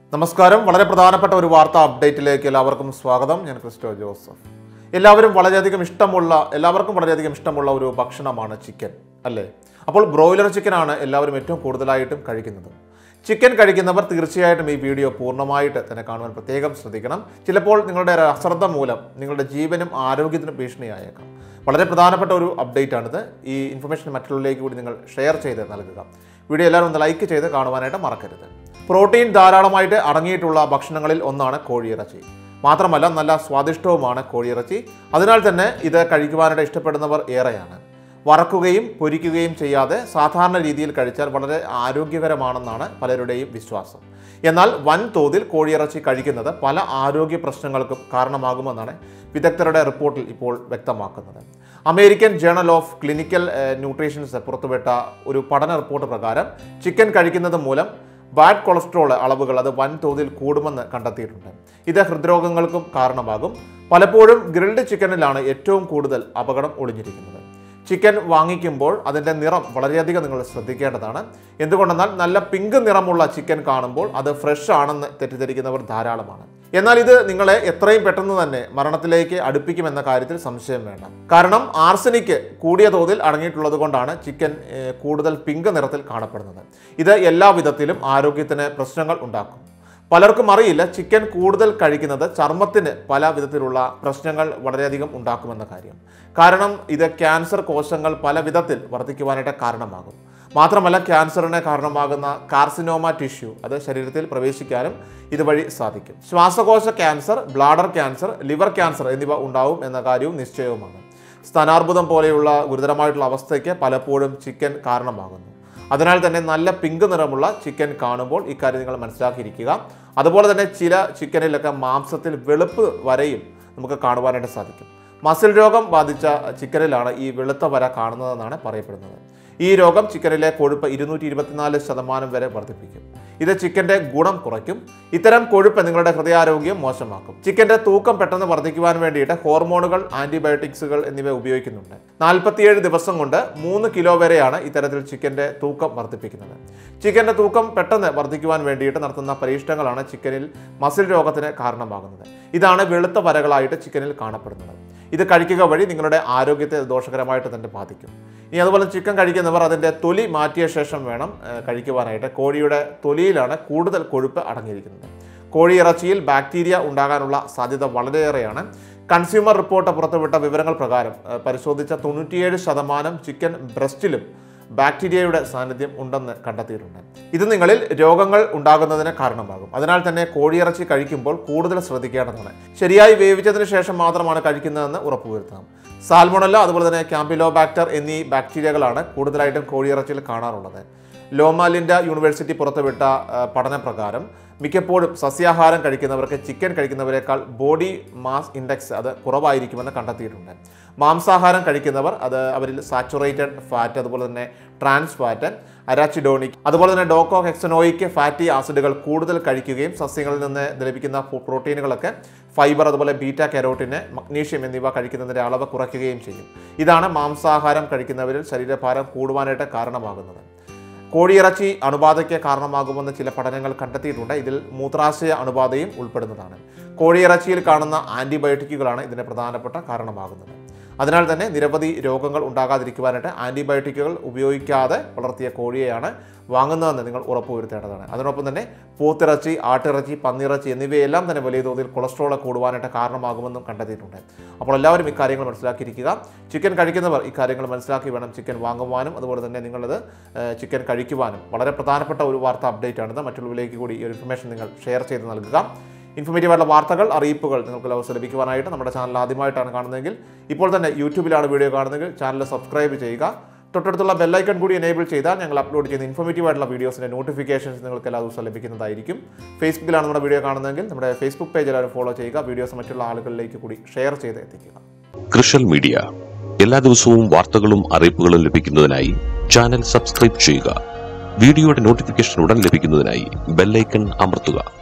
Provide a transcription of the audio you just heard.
നമസ്കാരം വളരെ പ്രധാനപ്പെട്ട ഒരു വാർത്താ അപ്ഡേറ്റിലേക്ക് എല്ലാവർക്കും സ്വാഗതം ഞാൻ ക്രിസ്റ്റോ ജോസഫ് എല്ലാവരും വളരെയധികം ഇഷ്ടമുള്ള എല്ലാവർക്കും വളരെയധികം ഇഷ്ടമുള്ള ഒരു ഭക്ഷണമാണ് ചിക്കൻ അല്ലേ അപ്പോൾ ബ്രോയിലർ ചിക്കനാണ് എല്ലാവരും ഏറ്റവും കൂടുതലായിട്ടും കഴിക്കുന്നത് ചിക്കൻ കഴിക്കുന്നവർ തീർച്ചയായിട്ടും ഈ വീഡിയോ പൂർണ്ണമായിട്ട് തന്നെ കാണുവാൻ പ്രത്യേകം ശ്രദ്ധിക്കണം ചിലപ്പോൾ നിങ്ങളുടെ ഒരു അശ്രദ്ധ മൂലം നിങ്ങളുടെ ജീവനും ആരോഗ്യത്തിനും ഭീഷണിയായേക്കാം വളരെ പ്രധാനപ്പെട്ട ഒരു അപ്ഡേറ്റ് ആണിത് ഈ ഇൻഫർമേഷൻ മറ്റുള്ളവരിലേക്ക് കൂടി നിങ്ങൾ ഷെയർ ചെയ്ത് നൽകുക വീഡിയോ എല്ലാവരും ഒന്ന് ലൈക്ക് ചെയ്ത് കാണുവാനായിട്ട് മറക്കരുത് പ്രോട്ടീൻ ധാരാളമായിട്ട് അടങ്ങിയിട്ടുള്ള ഭക്ഷണങ്ങളിൽ ഒന്നാണ് കോഴിയിറച്ചി മാത്രമല്ല നല്ല സ്വാദിഷ്ടവുമാണ് കോഴിയിറച്ചി അതിനാൽ തന്നെ ഇത് കഴിക്കുവാനായിട്ട് ഇഷ്ടപ്പെടുന്നവർ ഏറെയാണ് വറക്കുകയും പൊരിക്കുകയും ചെയ്യാതെ സാധാരണ രീതിയിൽ കഴിച്ചാൽ വളരെ ആരോഗ്യകരമാണെന്നാണ് പലരുടെയും വിശ്വാസം എന്നാൽ വൻതോതിൽ കോഴിയിറച്ചി കഴിക്കുന്നത് പല ആരോഗ്യ പ്രശ്നങ്ങൾക്കും കാരണമാകുമെന്നാണ് വിദഗ്ധരുടെ റിപ്പോർട്ടിൽ ഇപ്പോൾ വ്യക്തമാക്കുന്നത് American journal of clinical uh, nutritions പുറത്തുവിട്ട ഒരു പഠന റിപ്പോർട്ട് പ്രകാരം ചിക്കൻ കഴിക്കുന്നത് മൂലം ബാഡ് കൊളസ്ട്രോൾ അളവുകൾ അത് വൻതോതിൽ കൂടുമെന്ന് കണ്ടെത്തിയിട്ടുണ്ട് ഇത് ഹൃദ്രോഗങ്ങൾക്കും കാരണമാകും പലപ്പോഴും ഗ്രിൽഡ് ചിക്കനിലാണ് ഏറ്റവും കൂടുതൽ അപകടം ഒളിഞ്ഞിരിക്കുന്നത് ചിക്കൻ വാങ്ങിക്കുമ്പോൾ അതിൻ്റെ നിറം വളരെയധികം നിങ്ങൾ ശ്രദ്ധിക്കേണ്ടതാണ് എന്തുകൊണ്ടെന്നാൽ നല്ല പിങ്ക് നിറമുള്ള ചിക്കൻ കാണുമ്പോൾ അത് ഫ്രഷ് ആണെന്ന് തെറ്റിദ്ധരിക്കുന്നവർ ധാരാളമാണ് എന്നാൽ ഇത് നിങ്ങളെ എത്രയും പെട്ടെന്ന് തന്നെ മരണത്തിലേക്ക് അടുപ്പിക്കുമെന്ന കാര്യത്തിൽ സംശയം വേണ്ട കാരണം ആർസനിക്ക് കൂടിയ തോതിൽ അടങ്ങിയിട്ടുള്ളത് കൊണ്ടാണ് ചിക്കൻ ഏഹ്, കൂടുതൽ പിങ്ക് നിറത്തിൽ കാണപ്പെടുന്നത് ഇത് എല്ലാ വിധത്തിലും ആരോഗ്യത്തിന് പ്രശ്നങ്ങൾ ഉണ്ടാക്കും പലർക്കും അറിയില്ല ചിക്കൻ കൂടുതൽ കഴിക്കുന്നത് ചർമ്മത്തിന് പല വിധത്തിലുള്ള പ്രശ്നങ്ങൾ വളരെയധികം ഉണ്ടാക്കുമെന്ന കാര്യം കാരണം ഇത് ക്യാൻസർ കോശങ്ങൾ പല വിധത്തിൽ വർദ്ധിക്കുവാനായിട്ട് കാരണമാകും മാത്രമല്ല ക്യാൻസറിന് കാരണമാകുന്ന കാർസിനോമ ടിഷ്യൂ അത് ശരീരത്തിൽ പ്രവേശിക്കാനും ഇതുവഴി സാധിക്കും ശ്വാസകോശ cancer bladder cancer liver cancer എന്നിവ ഉണ്ടാവും എന്ന കാര്യവും നിശ്ചയവുമാണ് സ്ഥാനാർബുദം പോലെയുള്ള ഗുരുതരമായിട്ടുള്ള അവസ്ഥയ്ക്ക് പലപ്പോഴും ചിക്കൻ കാരണമാകുന്നു അതിനാൽ തന്നെ നല്ല പിങ്ക് നിറമുള്ള ചിക്കൻ കാണുമ്പോൾ ഇക്കാര്യം നിങ്ങൾ മനസ്സിലാക്കിയിരിക്കുക അതുപോലെ തന്നെ ചില ചിക്കനിലൊക്കെ മാംസത്തിൽ വെളുപ്പ് വരയും നമുക്ക് കാണുവാനായിട്ട് സാധിക്കും മസിൽ രോഗം ബാധിച്ച ചിക്കനിലാണ് ഈ വെളുത്ത വര കാണുന്നതെന്നാണ് പറയപ്പെടുന്നത് ഈ രോഗം ചിക്കനിലെ കൊഴുപ്പ് ഇരുന്നൂറ്റി ഇരുപത്തിനാല് ശതമാനം വരെ വർദ്ധിപ്പിക്കും ഇത് ചിക്കന്റെ ഗുണം കുറയ്ക്കും ഇത്തരം കൊഴുപ്പ് നിങ്ങളുടെ ഹൃദയാരോഗ്യം മോശമാക്കും ചിക്കന്റെ തൂക്കം പെട്ടെന്ന് വർദ്ധിക്കുവാൻ വേണ്ടിയിട്ട് ഹോർമോണുകൾ ആന്റിബയോട്ടിക്സുകൾ എന്നിവ ഉപയോഗിക്കുന്നുണ്ട് നാൽപ്പത്തിയേഴ് ദിവസം കൊണ്ട് മൂന്ന് കിലോ വരെയാണ് ഇത്തരത്തിൽ ചിക്കന്റെ തൂക്കം വർദ്ധിപ്പിക്കുന്നത് ചിക്കന്റെ തൂക്കം പെട്ടെന്ന് വർദ്ധിക്കുവാൻ വേണ്ടിയിട്ട് നടത്തുന്ന പരീക്ഷണങ്ങളാണ് ചിക്കനിൽ മസിൽ രോഗത്തിന് കാരണമാകുന്നത് ഇതാണ് വെളുത്ത വരകളായിട്ട് ചിക്കനിൽ കാണപ്പെടുന്നത് ഇത് കഴിക്കുക വഴി നിങ്ങളുടെ ആരോഗ്യത്തെ ദോഷകരമായിട്ട് തന്നെ ബാധിക്കും ഇനി അതുപോലെ ചിക്കൻ കഴിക്കുന്നവർ അതിൻ്റെ തൊലി മാറ്റിയ ശേഷം വേണം ഏഹ്, കഴിക്കുവാനായിട്ട് കോഴിയുടെ തൊലിയിലാണ് കൂടുതൽ കൊഴുപ്പ് അടങ്ങിയിരിക്കുന്നത് കോഴി ഇറച്ചിയിൽ ബാക്ടീരിയ ഉണ്ടാകാനുള്ള സാധ്യത വളരെയേറെയാണ് കൺസ്യൂമർ റിപ്പോർട്ട് പുറത്തുവിട്ട വിവരങ്ങൾ പ്രകാരം ഏഹ്, പരിശോധിച്ച തൊണ്ണൂറ്റിയേഴ് ശതമാനം ചിക്കൻ ബ്രസ്റ്റിലും ബാക്ടീരിയയുടെ സാന്നിധ്യം ഉണ്ടെന്ന് കണ്ടെത്തിയിട്ടുണ്ട് ഇത് നിങ്ങളിൽ രോഗങ്ങൾ ഉണ്ടാകുന്നതിന് കാരണമാകും അതിനാൽ തന്നെ കോഴിയിറച്ചി കഴിക്കുമ്പോൾ കൂടുതൽ ശ്രദ്ധിക്കേണ്ടതാണ് ശരിയായി വേവിച്ചതിന് ശേഷം മാത്രമാണ് കഴിക്കുന്നതെന്ന് ഉറപ്പുവരുത്തണം സാൽമോണല്ല അതുപോലെ തന്നെ ക്യാമ്പിലോബാക്ടർ എന്നീ ബാക്ടീരിയകളാണ് കൂടുതലായിട്ടും കോഴിയിറച്ചിയിൽ കാണാറുള്ളത് ലോമാലിൻഡ യൂണിവേഴ്സിറ്റി പുറത്തുവിട്ട ആ, പഠനപ്രകാരം മിക്കപ്പോഴും സസ്യാഹാരം കഴിക്കുന്നവർക്ക് ചിക്കൻ കഴിക്കുന്നവരെക്കാൾ ബോഡി മാസ് ഇൻഡെക്സ് അത് കുറവായിരിക്കുമെന്ന് കണ്ടെത്തിയിട്ടുണ്ട് മാംസാഹാരം കഴിക്കുന്നവർ അത് അവരിൽ സാച്ചുറേറ്റഡ് ഫാറ്റ് അതുപോലെ തന്നെ ട്രാൻസ് ഫാറ്റ് അരാച്ചിഡോണിക് അതുപോലെ തന്നെ ഡോക്കോ ഹെക്സനോയിക് ഫാറ്റി ആസിഡുകൾ കൂടുതൽ കഴിക്കുകയും സസ്യങ്ങളിൽ നിന്ന് ലഭിക്കുന്ന ഫു- പ്രോട്ടീനുകളൊക്കെ ഫൈബർ അതുപോലെ ബീറ്റ കരോട്ടിന് മഗ്നീഷ്യം എന്നിവ കഴിക്കുന്നതിൻ്റെ അളവ് കുറയ്ക്കുകയും ചെയ്യും ഇതാണ് മാംസാഹാരം കഴിക്കുന്നവരിൽ ശരീരഭാരം കൂടുവാനായിട്ട് കാരണമാകുന്നത് കോഴിയിറച്ചി അണുബാധയ്ക്ക് കാരണമാകുമെന്ന് ചില പഠനങ്ങൾ കണ്ടെത്തിയിട്ടുണ്ട് ഇതിൽ മൂത്രാശയ അണുബാധയും ഉൾപ്പെടുന്നതാണ് കോഴിയിറച്ചിയിൽ കാണുന്ന ആൻറ്റിബയോട്ടിക്കുകളാണ് ഇതിന് പ്രധാനപ്പെട്ട കാരണമാകുന്നത് അതിനാൽ തന്നെ നിരവധി രോഗങ്ങൾ ഉണ്ടാകാതിരിക്കുവാനായിട്ട് ആൻറ്റിബയോട്ടിക്കുകൾ ഉപയോഗിക്കാതെ വളർത്തിയ കോഴിയെയാണ് വാങ്ങുന്നതെന്ന് നിങ്ങൾ ഉറപ്പുവരുത്തേണ്ടതാണ് അതിനൊപ്പം തന്നെ പോത്തിറച്ചി ആട്ടിറച്ചി പന്നിയിറച്ചി എന്നിവയെല്ലാം തന്നെ വലിയ തോതിൽ കൊളസ്ട്രോൾ കൂടുവാനായിട്ട് കാരണമാകുമെന്നും കണ്ടെത്തിയിട്ടുണ്ട് അപ്പോൾ എല്ലാവരും ഇക്കാര്യങ്ങൾ മനസ്സിലാക്കിയിരിക്കുക ചിക്കൻ കഴിക്കുന്നവർ ഇക്കാര്യങ്ങൾ മനസ്സിലാക്കി വേണം ചിക്കൻ വാങ്ങുവാനും അതുപോലെ തന്നെ നിങ്ങളത് ഏഹ്, ചിക്കൻ കഴിക്കുവാനും വളരെ പ്രധാനപ്പെട്ട ഒരു വാർത്ത അപ്ഡേറ്റ് ആണിത് മറ്റുള്ളവരിലേക്ക് കൂടി ഈ ഒരു ഇൻഫർമേഷൻ നിങ്ങൾ ഷെയർ ചെയ്ത് നൽകുക ഇൻഫർമേറ്റീവ് ആയിട്ടുള്ള വാർത്തകൾ അറിയിപ്പുകൾ നിങ്ങൾക്ക് ലവസ് ലഭിക്കുവാനായിട്ട് നമ്മുടെ ചാനൽ ആദ്യമായിട്ടാണ് കാണുന്നതെങ്കിൽ ഇപ്പോൾ തന്നെ യൂട്യൂബിലാണ് വീഡിയോ കാണുന്നതെങ്കിൽ ചാനൽ സബ്സ്ക്രൈബ് ചെയ്യുക തൊട്ടടുത്തുള്ള ബെല്ലൈക്കൺ കൂടി എനേബിൾ ചെയ്താൽ ഞങ്ങൾ അപ്ലോഡ് ചെയ്യുന്ന ഇൻഫോർമേറ്റീവ് ആയിട്ടുള്ള വീഡിയോസിൻ്റെ നോട്ടിഫിക്കേഷൻസ് നിങ്ങൾക്ക് എല്ലാ ദിവസവും ലഭിക്കുന്നതായിരിക്കും ഫേസ്ബുക്കിലാണ് നമ്മുടെ വീഡിയോ കാണുന്നതെങ്കിൽ നമ്മുടെ ഫേസ്ബുക്ക് പേജ് എല്ലാവരും ഫോളോ ചെയ്യുക വീഡിയോസ് മറ്റുള്ള ആളുകളിലേക്ക് കൂടി ഷെയർ ചെയ്ത് എത്തിക്കുക കൃഷൽ മീഡിയ എല്ലാ ദിവസവും വാർത്തകളും അറിയിപ്പുകളും ലഭിക്കുന്നതിനായി ചാനൽ സബ്സ്ക്രൈബ് ചെയ്യുക വീഡിയോയുടെ നോട്ടിഫിക്കേഷൻ ഉടൻ ലഭിക്കുന്നതിനായി ബെല്ലൈക്കൺ അമർത്തുക